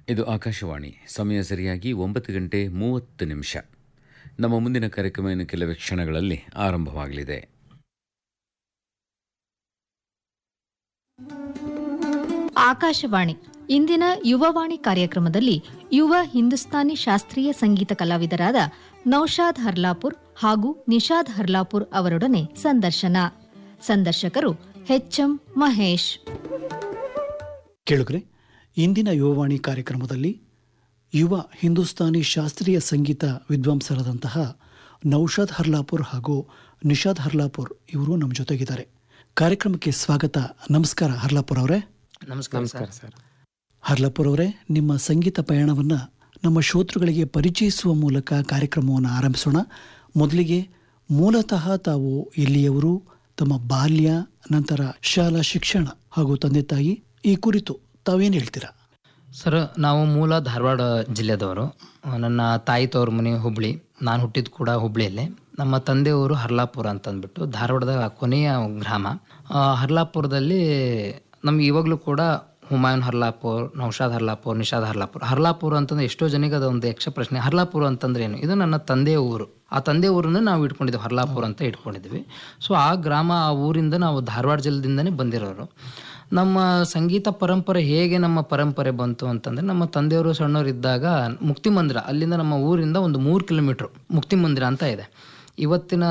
ಇದು ಆಕಾಶವಾಣಿ ಸಮಯ ಸರಿಯಾಗಿ ಒಂಬತ್ತು ಗಂಟೆ ಮೂವತ್ತು ನಿಮಿಷ ನಮ್ಮ ಮುಂದಿನ ಕಾರ್ಯಕ್ರಮ ಇನ್ನು ಕೆಲವೇ ಕ್ಷಣಗಳಲ್ಲಿ ಆರಂಭವಾಗಲಿದೆ ಆಕಾಶವಾಣಿ ಇಂದಿನ ಯುವವಾಣಿ ಕಾರ್ಯಕ್ರಮದಲ್ಲಿ ಯುವ ಹಿಂದೂಸ್ತಾನಿ ಶಾಸ್ತ್ರೀಯ ಸಂಗೀತ ಕಲಾವಿದರಾದ ನೌಶಾದ್ ಹರ್ಲಾಪುರ್ ಹಾಗೂ ನಿಷಾದ್ ಹರ್ಲಾಪುರ್ ಅವರೊಡನೆ ಸಂದರ್ಶನ ಸಂದರ್ಶಕರು ಎಚ್ಎಂ ಮಹೇಶ್ ಕೇಳುಗರೆ ಇಂದಿನ ಯುವವಾಣಿ ಕಾರ್ಯಕ್ರಮದಲ್ಲಿ ಯುವ ಹಿಂದೂಸ್ತಾನಿ ಶಾಸ್ತ್ರೀಯ ಸಂಗೀತ ವಿದ್ವಾಂಸರಾದಂತಹ ನೌಷಾದ್ ಹರ್ಲಾಪುರ್ ಹಾಗೂ ನಿಷಾದ್ ಹರ್ಲಾಪುರ್ ಇವರು ನಮ್ಮ ಜೊತೆಗಿದ್ದಾರೆ ಕಾರ್ಯಕ್ರಮಕ್ಕೆ ಸ್ವಾಗತ ನಮಸ್ಕಾರ ಹರ್ಲಾಪುರ್ ಅವರೇ ನಮಸ್ಕಾರ ಸರ್ ಹರ್ಲಾಪುರ್ ಅವರೇ ನಿಮ್ಮ ಸಂಗೀತ ಪಯಣವನ್ನು ನಮ್ಮ ಶ್ರೋತೃಗಳಿಗೆ ಪರಿಚಯಿಸುವ ಮೂಲಕ ಕಾರ್ಯಕ್ರಮವನ್ನು ಆರಂಭಿಸೋಣ ಮೊದಲಿಗೆ ಮೂಲತಃ ತಾವು ಎಲ್ಲಿಯವರು ತಮ್ಮ ಬಾಲ್ಯ ನಂತರ ಶಾಲಾ ಶಿಕ್ಷಣ ಹಾಗೂ ತಂದೆ ತಾಯಿ ಈ ಕುರಿತು ತಾವೇನು ಹೇಳ್ತೀರಾ ಸರ್ ನಾವು ಮೂಲ ಧಾರವಾಡ ಜಿಲ್ಲೆದವರು ನನ್ನ ತಾಯಿ ತವ್ರ ಮನೆ ಹುಬ್ಳಿ ನಾನು ಹುಟ್ಟಿದ ಕೂಡ ಹುಬ್ಳಿಯಲ್ಲೇ ನಮ್ಮ ತಂದೆಯವರು ಹರ್ಲಾಪುರ ಅಂತ ಅಂದ್ಬಿಟ್ಟು ಧಾರವಾಡದ ಕೊನೆಯ ಗ್ರಾಮ ಆ, ಹರ್ಲಾಪುರದಲ್ಲಿ ನಮ್ಗೆ ಇವಾಗಲೂ ಕೂಡ ಹುಮಾಯೂನ್ ಹರ್ಲಾಪುರ್ ನೌಶಾದ್ ಹರ್ಲಾಪುರ್ ನಿಷಾದ್ ಹರ್ಲಾಪುರ್ ಹರ್ಲಾಪುರ ಅಂತಂದ್ರೆ ಎಷ್ಟೋ ಜನಕ್ಕೆ ಅದೊಂದು ಯಕ್ಷ ಪ್ರಶ್ನೆ ಹರ್ಲಾಪುರ ಅಂತಂದ್ರೆ ಏನು ಇದು ನನ್ನ ತಂದೆಯ ಊರು ಆ ತಂದೆ ಊರನ್ನು ನಾವು ಇಟ್ಕೊಂಡಿದ್ದೀವಿ ಹರ್ಲಾಪುರ ಅಂತ ಇಟ್ಕೊಂಡಿದ್ವಿ ಸೊ ಆ ಗ್ರಾಮ ಆ ಊರಿಂದ ನಾವು ಧಾರವಾಡ ಜಿಲ್ಲೆದಿಂದನೇ ಬಂದಿರೋರು ನಮ್ಮ ಸಂಗೀತ ಪರಂಪರೆ ಹೇಗೆ ನಮ್ಮ ಪರಂಪರೆ ಬಂತು ಅಂತಂದ್ರೆ ನಮ್ಮ ತಂದೆಯವರು ಸಣ್ಣವರು ಇದ್ದಾಗ ಮುಕ್ತಿ ಮಂದಿರ ಅಲ್ಲಿಂದ ನಮ್ಮ ಊರಿಂದ ಒಂದು ಮೂರು ಕಿಲೋಮೀಟ್ರ್ ಮುಕ್ತಿ ಮಂದಿರ ಅಂತ ಇದೆ ಇವತ್ತಿನ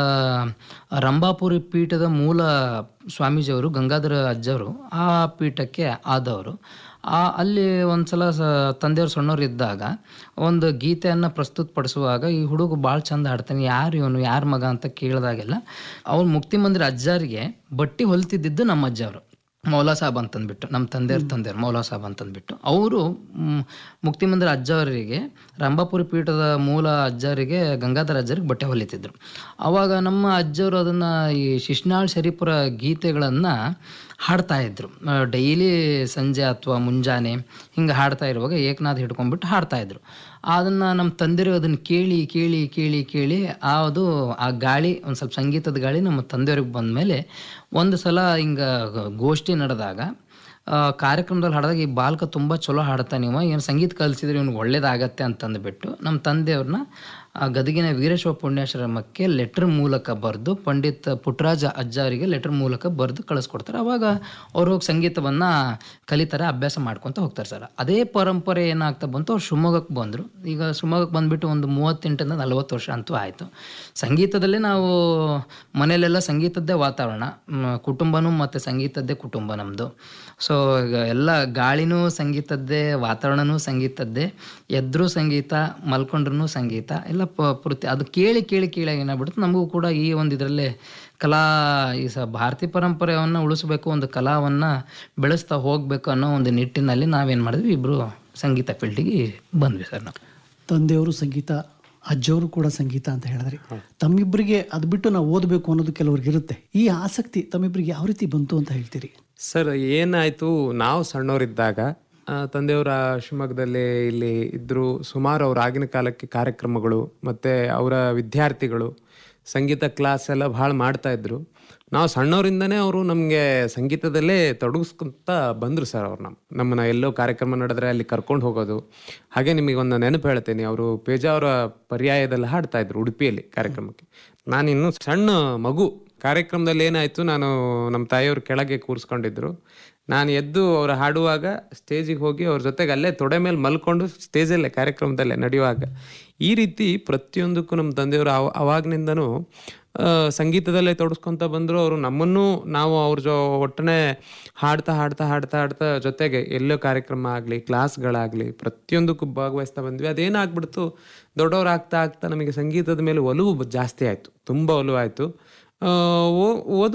ರಂಭಾಪುರಿ ಪೀಠದ ಮೂಲ ಸ್ವಾಮೀಜಿಯವರು ಗಂಗಾಧರ ಅಜ್ಜವರು ಆ ಪೀಠಕ್ಕೆ ಆದವರು ಆ ಅಲ್ಲಿ ಒಂದ್ಸಲ ಸ ತಂದೆಯವರು ಸಣ್ಣವ್ರು ಇದ್ದಾಗ ಒಂದು ಗೀತೆಯನ್ನು ಪ್ರಸ್ತುತಪಡಿಸುವಾಗ ಈ ಹುಡುಗ ಭಾಳ ಚಂದ ಹಾಡ್ತಾನೆ ಯಾರು ಇವನು ಯಾರ ಮಗ ಅಂತ ಕೇಳಿದಾಗೆಲ್ಲ ಅವ್ರು ಮುಕ್ತಿ ಮಂದಿರ ಅಜ್ಜಾರಿಗೆ ಬಟ್ಟಿ ಹೊಲ್ತಿದ್ದಿದ್ದು ನಮ್ಮ ಅಜ್ಜವರು ಮೌಲಾ ಸಾಬ್ ಅಂತಂದ್ಬಿಟ್ಟು ನಮ್ಮ ತಂದೆಯವ್ರ ತಂದೆಯವ್ರು ಮೌಲಾ ಸಾಬ್ ಅಂತಂದ್ಬಿಟ್ಟು ಅವರು ಮುಕ್ತಿ ಮಂದಿರ ಅಜ್ಜವರಿಗೆ ರಂಭಾಪುರಿ ಪೀಠದ ಮೂಲ ಅಜ್ಜರಿಗೆ ಗಂಗಾಧರ ಅಜ್ಜರಿಗೆ ಬಟ್ಟೆ ಹೊಲಿತಿದ್ರು ಅವಾಗ ನಮ್ಮ ಅಜ್ಜವರು ಅದನ್ನು ಈ ಶಿಶ್ನಾಳ್ ಶರೀಪುರ ಗೀತೆಗಳನ್ನು ಹಾಡ್ತಾ ಇದ್ರು ಡೈಲಿ ಸಂಜೆ ಅಥವಾ ಮುಂಜಾನೆ ಹಿಂಗೆ ಹಾಡ್ತಾ ಇರುವಾಗ ಏಕನಾಥ್ ಹಿಡ್ಕೊಂಡ್ಬಿಟ್ಟು ಹಾಡ್ತಾ ಇದ್ರು ಅದನ್ನು ನಮ್ಮ ತಂದೆಯರು ಅದನ್ನು ಕೇಳಿ ಕೇಳಿ ಕೇಳಿ ಕೇಳಿ ಆ ಅದು ಆ ಗಾಳಿ ಒಂದು ಸ್ವಲ್ಪ ಸಂಗೀತದ ಗಾಳಿ ನಮ್ಮ ತಂದೆಯವ್ರಿಗೆ ಬಂದ ಮೇಲೆ ಒಂದು ಸಲ ಹಿಂಗೆ ಗೋಷ್ಠಿ ನಡೆದಾಗ ಆ, ಕಾರ್ಯಕ್ರಮದಲ್ಲಿ ಹಾಡಿದಾಗ ಈ ಬಾಲಕ ತುಂಬ ಚಲೋ ಹಾಡ್ತಾನೆ ಇವ ಏನು ಸಂಗೀತ ಕಲಿಸಿದ್ರೆ ಇವ್ನಿಗೆ ಒಳ್ಳೇದಾಗತ್ತೆ ಅಂತಂದ್ಬಿಟ್ಟು ನಮ್ಮ ತಂದೆಯವ್ರನ್ನ ಆ ಗದಗಿನ ವೀರೇಶ್ವರ ಪುಣ್ಯಾಶ್ರಮಕ್ಕೆ ಲೆಟರ್ ಮೂಲಕ ಬರೆದು ಪಂಡಿತ್ ಪುಟ್ಟರಾಜ ಅಜ್ಜಾರಿಗೆ ಲೆಟರ್ ಮೂಲಕ ಬರೆದು ಕಳಿಸ್ಕೊಡ್ತಾರೆ ಅವಾಗ ಅವ್ರು ಹೋಗಿ ಸಂಗೀತವನ್ನು ಕಲಿತಾರೆ ಅಭ್ಯಾಸ ಮಾಡ್ಕೊತ ಹೋಗ್ತಾರೆ ಸರ್ ಅದೇ ಪರಂಪರೆ ಏನಾಗ್ತಾ ಬಂತು ಅವ್ರು ಶಿವಮೊಗ್ಗಕ್ಕೆ ಬಂದರು ಈಗ ಶಿವಮೊಗ್ಗಕ್ಕೆ ಬಂದುಬಿಟ್ಟು ಒಂದು ಮೂವತ್ತೆಂಟರಿಂದ ನಲವತ್ತು ವರ್ಷ ಅಂತೂ ಆಯಿತು ಸಂಗೀತದಲ್ಲೇ ನಾವು ಮನೆಯಲ್ಲೆಲ್ಲ ಸಂಗೀತದ್ದೇ ವಾತಾವರಣ ಮ್, ಕುಟುಂಬನೂ ಮತ್ತು ಸಂಗೀತದ್ದೇ ಕುಟುಂಬ ನಮ್ಮದು ಸೊ ಈಗ ಎಲ್ಲ ಗಾಳಿನೂ ಸಂಗೀತದ್ದೇ ವಾತಾವರಣನೂ ಸಂಗೀತದ್ದೇ ಎದ್ರೂ ಸಂಗೀತ ಮಲ್ಕೊಂಡ್ರೂ ಸಂಗೀತ ಎಲ್ಲ ಪ ಪೂರ್ತಿ ಅದು ಕೇಳಿ ಕೇಳಿ ಕೇಳಿ ಏನಾಗ್ಬಿಡುತ್ತೆ ನಮಗೂ ಕೂಡ ಈ ಒಂದು ಇದರಲ್ಲೇ ಕಲಾ ಈ ಸ ಭಾರತೀಯ ಪರಂಪರೆಯನ್ನು ಉಳಿಸ್ಬೇಕು ಒಂದು ಕಲಾವನ್ನು ಬೆಳೆಸ್ತಾ ಹೋಗಬೇಕು ಅನ್ನೋ ಒಂದು ನಿಟ್ಟಿನಲ್ಲಿ ನಾವೇನು ಮಾಡಿದ್ವಿ ಇಬ್ಬರು ಸಂಗೀತ ಫೀಲ್ಡಿಗೆ ಬಂದ್ವಿ ಸರ್ ನಾವು ತಂದೆಯವರು ಸಂಗೀತ ಅಜ್ಜವರು ಕೂಡ ಸಂಗೀತ ಅಂತ ಹೇಳಿದ್ರಿ ತಮ್ಮಿಬ್ಬರಿಗೆ ಅದು ಬಿಟ್ಟು ನಾವು ಓದಬೇಕು ಅನ್ನೋದು ಕೆಲವ್ರಿಗೆ ಇರುತ್ತೆ ಈ ಆಸಕ್ತಿ ತಮ್ಮಿಬ್ಬರಿಗೆ ಯಾವ ರೀತಿ ಬಂತು ಅಂತ ಹೇಳ್ತೀರಿ ಸರ್ ಏನಾಯ್ತು ನಾವು ಸಣ್ಣವರಿದ್ದಾಗ ಆ, ತಂದೆಯವರ ಶಿವಮೊಗ್ಗದಲ್ಲಿ ಇಲ್ಲಿ ಇದ್ರು ಸುಮಾರು ಅವ್ರ ಆಗಿನ ಕಾಲಕ್ಕೆ ಕಾರ್ಯಕ್ರಮಗಳು ಮತ್ತೆ ಅವರ ವಿದ್ಯಾರ್ಥಿಗಳು ಸಂಗೀತ ಕ್ಲಾಸ್ ಎಲ್ಲ ಭಾಳ ಮಾಡ್ತಾ ಇದ್ರು ನಾವು ಸಣ್ಣವರಿಂದನೇ ಅವರು ನಮಗೆ ಸಂಗೀತದಲ್ಲೇ ತೊಡಗಿಸ್ಕೊಂತ ಬಂದರು ಸರ್ ಅವ್ರು ನಮ್ಮ ನಮ್ಮನ್ನ ಎಲ್ಲೋ ಕಾರ್ಯಕ್ರಮ ನಡೆದ್ರೆ ಅಲ್ಲಿ ಕರ್ಕೊಂಡು ಹೋಗೋದು ಹಾಗೆ ನಿಮಗೆ ಒಂದು ನೆನಪು ಹೇಳ್ತೇನೆ ಅವರು ಪೇಜಾವರ ಪರ್ಯಾಯದಲ್ಲಿ ಹಾಡ್ತಾ ಇದ್ರು ಉಡುಪಿಯಲ್ಲಿ ಕಾರ್ಯಕ್ರಮಕ್ಕೆ ನಾನು ಇನ್ನೂ ಸಣ್ಣ ಮಗು ಕಾರ್ಯಕ್ರಮದಲ್ಲಿ ಏನಾಯ್ತು ನಾನು ನಮ್ಮ ತಾಯಿಯವ್ರು ಕೆಳಗೆ ಕೂರಿಸ್ಕೊಂಡಿದ್ರು ನಾನು ಎದ್ದು ಅವ್ರು ಹಾಡುವಾಗ ಸ್ಟೇಜಿಗೆ ಹೋಗಿ ಅವ್ರ ಜೊತೆಗೆ ಅಲ್ಲೇ ತೊಡೆ ಮೇಲೆ ಮಲ್ಕೊಂಡು ಸ್ಟೇಜಲ್ಲೇ ಕಾರ್ಯಕ್ರಮದಲ್ಲೇ ನಡೆಯುವಾಗ ಈ ರೀತಿ ಪ್ರತಿಯೊಂದಕ್ಕೂ ನಮ್ಮ ತಂದೆಯವರು ಅವ ಅವಾಗ್ನಿಂದನೂ ಆ, ಸಂಗೀತದಲ್ಲೇ ತೊಡಸ್ಕೊಂತ ಬಂದರು ಅವರು ನಮ್ಮನ್ನು ನಾವು ಅವ್ರ ಜೊ ಒಟ್ಟನೆ ಹಾಡ್ತಾ ಹಾಡ್ತಾ ಹಾಡ್ತಾ ಹಾಡ್ತಾ ಜೊತೆಗೆ ಎಲ್ಲೋ ಕಾರ್ಯಕ್ರಮ ಆಗಲಿ ಕ್ಲಾಸ್ಗಳಾಗಲಿ ಪ್ರತಿಯೊಂದಕ್ಕೂ ಭಾಗವಹಿಸ್ತಾ ಬಂದ್ವಿ ಅದೇನಾಗ್ಬಿಡ್ತು ದೊಡ್ಡವ್ರು ಆಗ್ತಾ ಆಗ್ತಾ ನಮಗೆ ಸಂಗೀತದ ಮೇಲೆ ಒಲವು ಬ- ಜಾಸ್ತಿ ಆಯಿತು ತುಂಬ ಒಲವು ಆಯಿತು ಓದು